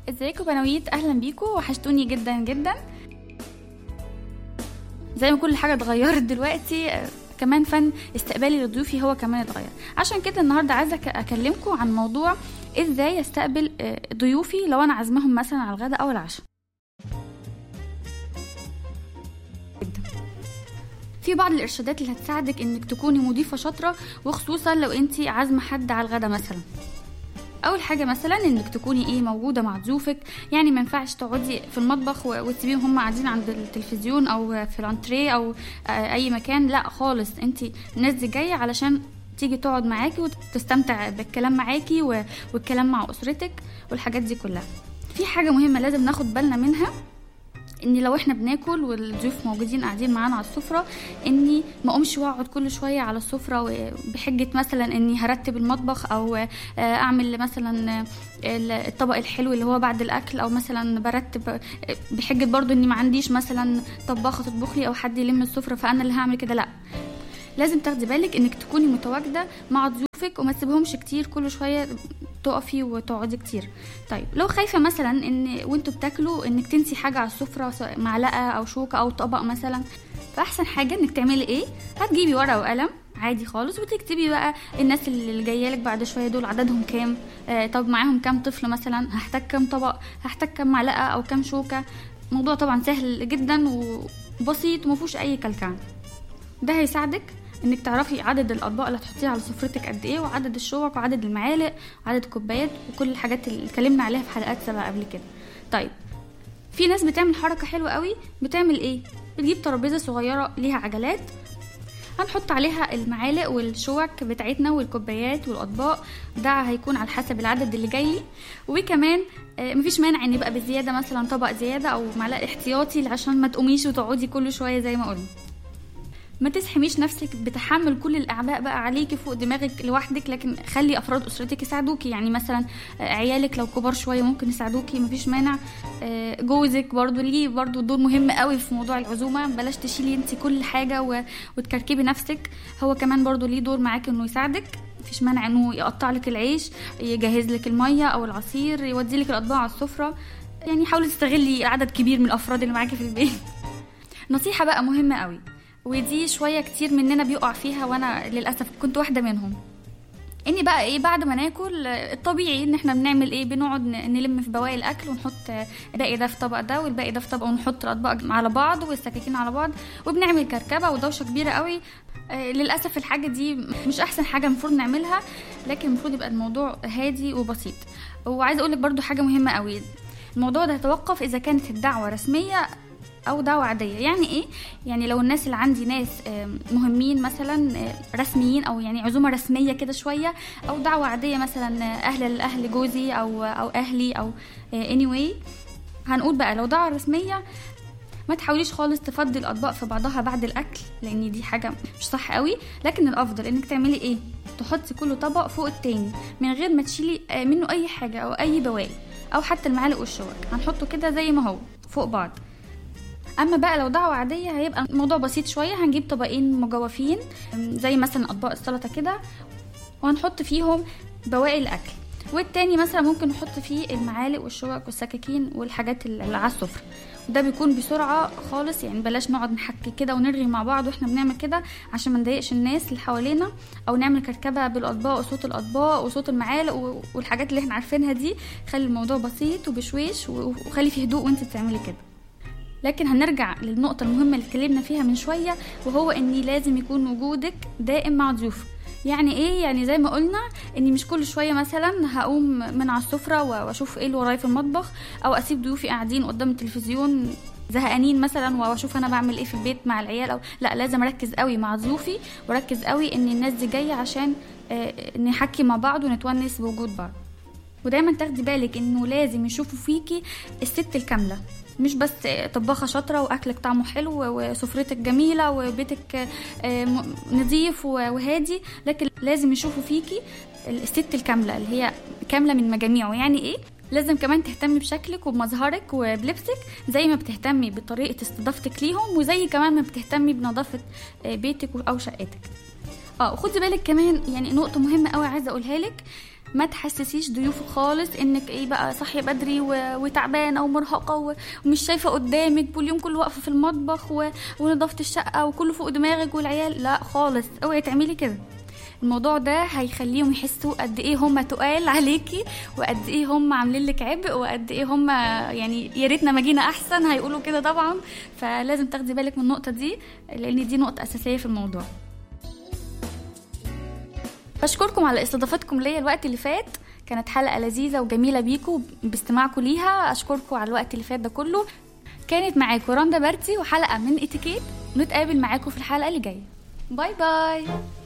ازيكم بنويت اهلا بيكم وحشتوني جدا جدا زي ما كل حاجه اتغيرت دلوقتي آه، كمان فن استقبالي لضيوفي هو كمان اتغير عشان كده النهارده عايزه أك- اكلمكم عن موضوع ازاي استقبل آه، ضيوفي لو انا عازمهم مثلا على الغداء او العشاء في بعض الارشادات اللي هتساعدك انك تكوني مضيفه شاطره وخصوصا لو انت عازمه حد على الغدا مثلا اول حاجه مثلا انك تكوني ايه موجوده مع ضيوفك يعني ما ينفعش تقعدي في المطبخ و- وتسيبيهم هم قاعدين عند التلفزيون او في الانتريه او آه، اي مكان لا خالص انت الناس دي جايه علشان تيجي تقعد معاكي وتستمتع بالكلام معاكي و- والكلام مع اسرتك والحاجات دي كلها في حاجه مهمه لازم ناخد بالنا منها ان لو احنا بناكل والضيوف موجودين قاعدين معانا على السفره اني ما اقومش واقعد كل شويه على السفره و- بحجه مثلا اني هرتب المطبخ او آه، اعمل مثلا آه، الطبق الحلو اللي هو بعد الاكل او مثلا برتب آه، بحجه برضو اني ما عنديش مثلا طباخه تطبخ لي او حد يلم السفره فانا اللي هعمل كده لا لازم تاخدي بالك انك تكوني متواجده مع ضيوفك وما تسيبهمش كتير كل شويه تقفي وتقعدي كتير طيب لو خايفه مثلا ان وانتوا بتاكلوا انك تنسي حاجه على السفره سواء معلقه او شوكه او طبق مثلا فاحسن حاجه انك تعملي ايه هتجيبي ورقه وقلم عادي خالص وتكتبي بقى الناس اللي جايه لك بعد شويه دول عددهم كام آه طب معاهم كام طفل مثلا هحتاج كام طبق هحتاج كام معلقه او كام شوكه موضوع طبعا سهل جدا وبسيط ومفيهوش اي كلكعه ده هيساعدك انك تعرفي عدد الاطباق اللي هتحطيها على سفرتك قد ايه وعدد الشوك وعدد المعالق وعدد الكوبايات وكل الحاجات اللي اتكلمنا عليها في حلقات سابقه قبل كده طيب في ناس بتعمل حركه حلوه قوي بتعمل ايه بتجيب ترابيزه صغيره ليها عجلات هنحط عليها المعالق والشوك بتاعتنا والكوبايات والاطباق ده هيكون على حسب العدد اللي جاي لي وكمان آه، مفيش مانع ان يبقى بزياده مثلا طبق زياده او معلقه احتياطي عشان ما تقوميش وتقعدي كل شويه زي ما قلنا ما تسحميش نفسك بتحمل كل الاعباء بقى عليكي فوق دماغك لوحدك لكن خلي افراد اسرتك يساعدوكي يعني مثلا آه، عيالك لو كبار شويه ممكن يساعدوكي مفيش مانع آه، جوزك برضو ليه برضو دور مهم قوي في موضوع العزومه بلاش تشيلي انت كل حاجه و... وتكركبي نفسك هو كمان برضو ليه دور معاك انه يساعدك مفيش مانع انه يقطع لك العيش يجهز لك الميه او العصير يودي لك الاطباق على السفره يعني حاولي تستغلي عدد كبير من الافراد اللي معاكي في البيت نصيحه بقى مهمه قوي ودي شويه كتير مننا بيقع فيها وانا للاسف كنت واحده منهم اني بقى ايه بعد ما ناكل آه، الطبيعي ان احنا بنعمل ايه بنقعد ن- نلم في بواقي الاكل ونحط آه، الباقي ده في طبق ده والباقي ده في طبق ونحط الاطباق على بعض والسكاكين على بعض وبنعمل كركبه ودوشه كبيره قوي آه، للاسف الحاجه دي مش احسن حاجه المفروض نعملها لكن المفروض يبقى الموضوع هادي وبسيط وعايزه اقول لك برضو حاجه مهمه قوي الموضوع ده هيتوقف اذا كانت الدعوه رسميه او دعوه عاديه يعني ايه يعني لو الناس اللي عندي ناس آم، مهمين مثلا آه، رسميين او يعني عزومه رسميه كده شويه او دعوه عاديه مثلا آه، اهل الاهل جوزي او او اهلي او اني anyway هنقول بقى لو دعوه رسميه ما تحاوليش خالص تفضي الاطباق في بعضها بعد الاكل لان دي حاجه مش صح قوي لكن الافضل انك تعملي ايه تحطي كل طبق فوق التاني من غير ما تشيلي آه، منه اي حاجه او اي بواقي او حتى المعالق والشوك هنحطه كده زي ما هو فوق بعض اما بقى لو دعوه عاديه هيبقى الموضوع بسيط شويه هنجيب طبقين مجوفين زي مثلا اطباق السلطه كده وهنحط فيهم بواقي الاكل والتاني مثلا ممكن نحط فيه المعالق والشوك والسكاكين والحاجات اللي على السفره وده بيكون بسرعه خالص يعني بلاش نقعد نحكي كده ونرغي مع بعض واحنا بنعمل كده عشان ما نضايقش الناس اللي حوالينا او نعمل كركبه بالاطباق وصوت الاطباق وصوت المعالق و- والحاجات اللي احنا عارفينها دي خلي الموضوع بسيط وبشويش و- وخلي فيه هدوء وانت بتعملي كده لكن هنرجع للنقطة المهمة اللي اتكلمنا فيها من شوية وهو اني لازم يكون وجودك دائم مع ضيوفك يعني ايه يعني زي ما قلنا اني مش كل شويه مثلا هقوم من على السفره و- واشوف ايه اللي ورايا في المطبخ او اسيب ضيوفي قاعدين قدام التلفزيون زهقانين مثلا واشوف انا بعمل ايه في البيت مع العيال او لا لازم اركز قوي مع ضيوفي واركز قوي ان الناس دي جايه عشان آه، نحكي مع بعض ونتونس بوجود بعض ودايما تاخدي بالك انه لازم يشوفوا فيكي الست الكامله مش بس طباخه شاطره واكلك طعمه حلو وسفرتك جميله وبيتك آه، م- نظيف وهادي لكن لازم يشوفوا فيكي الست الكامله اللي هي كامله من مجاميعه يعني ايه لازم كمان تهتمي بشكلك وبمظهرك وبلبسك زي ما بتهتمي بطريقه استضافتك ليهم وزي كمان ما بتهتمي بنظافه آه، بيتك او شقتك اه وخدي بالك كمان يعني نقطه مهمه قوي عايزه اقولها لك ما تحسسيش ضيوفك خالص انك ايه بقى صاحيه بدري و... وتعبانه ومرهقه و... ومش شايفه قدامك واليوم كله واقفه في المطبخ و... ونظافه الشقه وكله فوق دماغك والعيال لا خالص اوعي تعملي كده الموضوع ده هيخليهم يحسوا قد ايه هم تقال عليكي وقد ايه هم عاملين لك عبء وقد ايه هم يعني يا ريتنا ما جينا احسن هيقولوا كده طبعا فلازم تاخدي بالك من النقطه دي لان دي نقطه اساسيه في الموضوع بشكركم على استضافتكم ليا الوقت اللي فات كانت حلقه لذيذه وجميله بيكم باستماعكم ليها اشكركم على الوقت اللي فات ده كله كانت معاكم رندا بارتي وحلقه من اتيكيت نتقابل معاكم في الحلقه اللي جايه باي باي